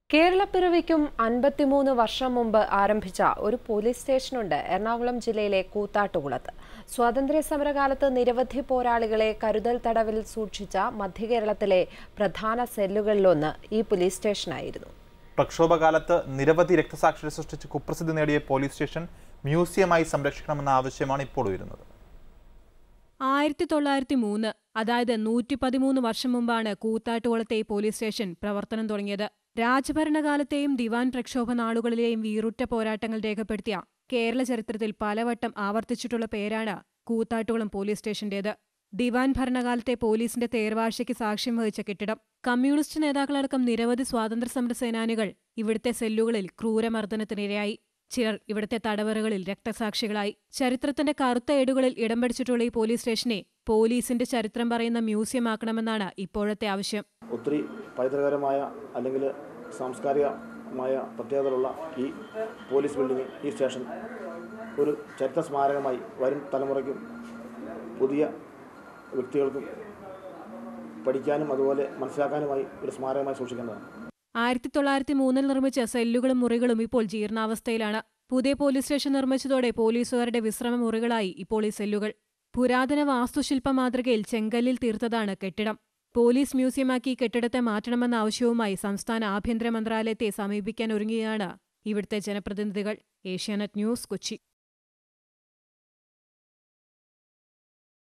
കേരളപ്പിറവിക്കും അൻപത്തിമൂന്ന് വർഷം മുമ്പ് ആരംഭിച്ച ഒരു പോലീസ് സ്റ്റേഷനുണ്ട് എറണാകുളം ജില്ലയിലെ കൂത്താട്ടുകുളത്ത് സ്വാതന്ത്ര്യ സമരകാലത്ത് നിരവധി പോരാളികളെ കരുതൽ തടവിൽ സൂക്ഷിച്ച മധ്യകേരളത്തിലെ പ്രധാന സെല്ലുകളിലൊന്ന് ഈ പോലീസ് സ്റ്റേഷനായിരുന്നു പ്രക്ഷോഭകാലത്ത് നിരവധി രക്തസാക്ഷികളെ സൃഷ്ടിച്ച് കുപ്രസിദ്ധി നേടിയ പോലീസ് സ്റ്റേഷൻ മ്യൂസിയമായി സംരക്ഷിക്കണമെന്ന ആവശ്യമാണ് ഇപ്പോൾ ഉയരുന്നത് ആയിരത്തി തൊള്ളായിരത്തി മൂന്ന് അതായത് നൂറ്റി പതിമൂന്ന് വർഷം മുമ്പാണ് കൂത്താട്ടുകുളത്തെ പോലീസ് സ്റ്റേഷൻ പ്രവർത്തനം തുടങ്ങിയത് രാജഭരണകാലത്തെയും ദിവാൻ പ്രക്ഷോഭ നാളുകളിലെയും വീറുറ്റ പോരാട്ടങ്ങൾ രേഖപ്പെടുത്തിയ കേരള ചരിത്രത്തിൽ പലവട്ടം ആവർത്തിച്ചിട്ടുള്ള പേരാണ് കൂത്താട്ടുകുളം പോലീസ് സ്റ്റേഷന്റേത് ദിവാൻ ഭരണകാലത്തെ പോലീസിന്റെ തേർവാഴ്ചയ്ക്ക് സാക്ഷ്യം വഹിച്ച കെട്ടിടം കമ്മ്യൂണിസ്റ്റ് നേതാക്കളടക്കം നിരവധി സ്വാതന്ത്ര്യ സമര സേനാനികൾ ഇവിടുത്തെ സെല്ലുകളിൽ ക്രൂരമർദ്ദനത്തിനിരയായി ചിലർ ഇവിടുത്തെ തടവറകളിൽ രക്തസാക്ഷികളായി ചരിത്രത്തിന്റെ കറുത്ത ഏടുകളിൽ ഇടം പിടിച്ചിട്ടുള്ള ഈ പോലീസ് സ്റ്റേഷനെ പോലീസിന്റെ ചരിത്രം പറയുന്ന മ്യൂസിയമാക്കണമെന്നാണ് ഇപ്പോഴത്തെ ആവശ്യം ഒത്തിരി പൈതൃകകരമായ അല്ലെങ്കിൽ സാംസ്കാരികമായ പ്രത്യേകതകളുള്ള ഈ പോലീസ് ബിൽഡിംഗ് ഈ സ്റ്റേഷൻ ഒരു ചരിത്ര സ്മാരകമായി വരും തലമുറയ്ക്കും പുതിയ വ്യക്തികൾക്കും പഠിക്കാനും അതുപോലെ മനസ്സിലാക്കാനുമായി ഒരു സ്മാരകമായി സൂക്ഷിക്കേണ്ടതാണ് ആയിരത്തി തൊള്ളായിരത്തി മൂന്നിൽ നിർമ്മിച്ച സെല്ലുകളും മുറികളും ഇപ്പോൾ ജീർണാവസ്ഥയിലാണ് പുതിയ പോലീസ് സ്റ്റേഷൻ നിർമ്മിച്ചതോടെ പോലീസുകാരുടെ വിശ്രമ മുറികളായി ഇപ്പോൾ ഈ സെല്ലുകൾ പുരാതന വാസ്തുശില്പ മാതൃകയിൽ ചെങ്കല്ലിൽ തീർത്തതാണ് കെട്ടിടം പോലീസ് മ്യൂസിയമാക്കി കെട്ടിടത്തെ മാറ്റണമെന്ന ആവശ്യവുമായി സംസ്ഥാന ആഭ്യന്തര മന്ത്രാലയത്തെ സമീപിക്കാൻ ഒരുങ്ങിയാണ് ഇവിടുത്തെ ജനപ്രതിനിധികൾ ഏഷ്യാനെറ്റ് ന്യൂസ് കൊച്ചി